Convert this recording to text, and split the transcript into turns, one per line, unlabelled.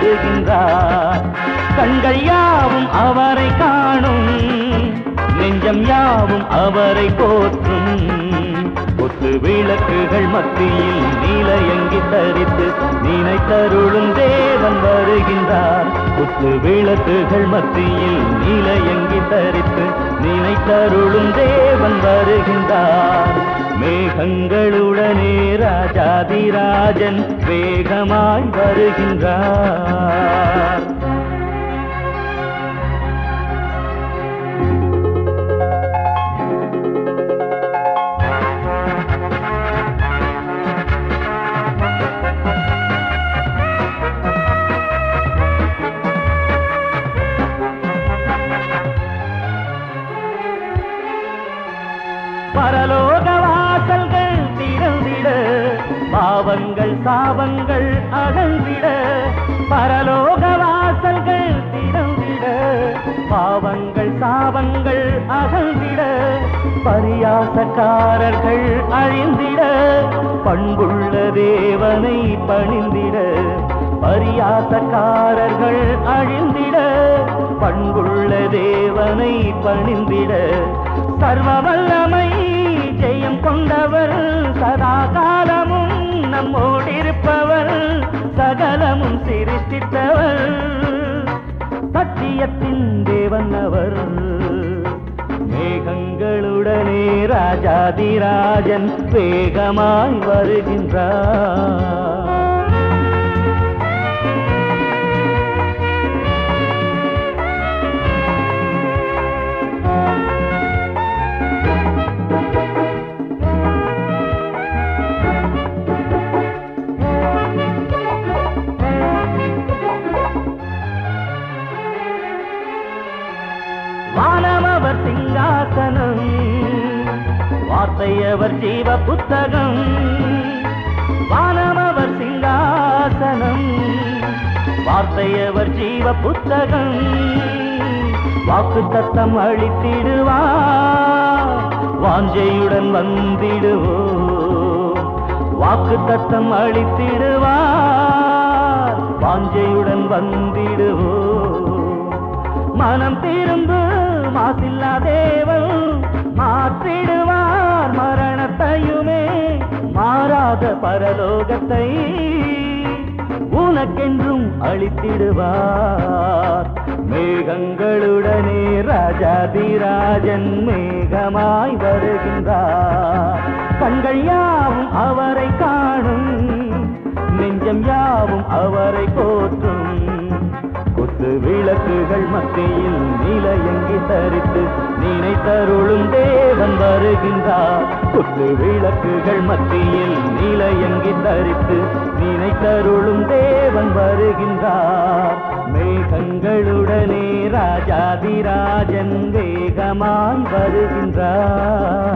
வருகின்றார் கண்கள் யாவும் அவரை காணும் நெஞ்சம் யாவும் அவரை போற்றும் கொத்து விளக்குகள் மத்தியில் நீலையங்கி தரித்து நினைத்தருளும் தேவன் வருகின்றார் குத்து விளக்குகள் மத்தியில் நீலையங்கி தரித்து நினைத்தருளும் தேவன் வருகின்றார் மேகங்களுடனே ராஜாதிராஜன் வேகமாய் வருகின்றார் பரலோக வாசல்கள் திறந்திட பாவங்கள் சாபங்கள் அகழ்ந்திட பரலோக வாசல்கள் திறந்திட பாவங்கள் சாபங்கள் அகழ்ந்திட பரியாசக்காரர்கள் அழிந்திட பண்புள்ள தேவனை பணிந்திட பரியாசக்காரர்கள் அழிந்திட பண்புள்ள தேவனை பணிந்திட சர்வ வல்லமை ஜெயம் கொண்டவர் சதா காலமும் நம்மோடிருப்பவர் சகலமும் சிரித்திட்டவர் சத்தியத்தின் தேவன் அவர் மேகங்களுடனே ராஜாதிராஜன் வேகமாய் வருகின்றார் வானமவர் சிங்காசனம் வார்த்தையவர் ஜீவ புத்தகம் வானமவர் சிங்காசனம் வார்த்தையவர் ஜீவ புத்தகம் வாக்கு தத்தம் அளித்திடுவார் வாஞ்சையுடன் வந்திடுவோ வாக்கு தத்தம் அளித்திடுவார் வாஞ்சையுடன் வந்திடுவோ மனம் திரும்பு மாசில்லா தேவன் மாற்றிடுவார் மரணத்தையுமே மாறாத பரலோகத்தை உனக்கென்றும் அளித்திடுவார் மேகங்களுடனே ராஜாதிராஜன் மேகமாய் வருகின்றார் கண்கள் யாவும் அவரை காணும் நெஞ்சம் யாவும் அவரை போற்றும் கொத்து விளக்குகள் மத்தியில் நிலையங்கி தரித்து நினைத்தருளும் தேவன் வருகின்றார் கொத்து விளக்குகள் மத்தியில் நிலையங்கி தரித்து நினைத்தருளும் தேவன் வருகின்றார் மேகங்களுடனே ராஜாதிராஜன் வேகமாய் வருகின்றார்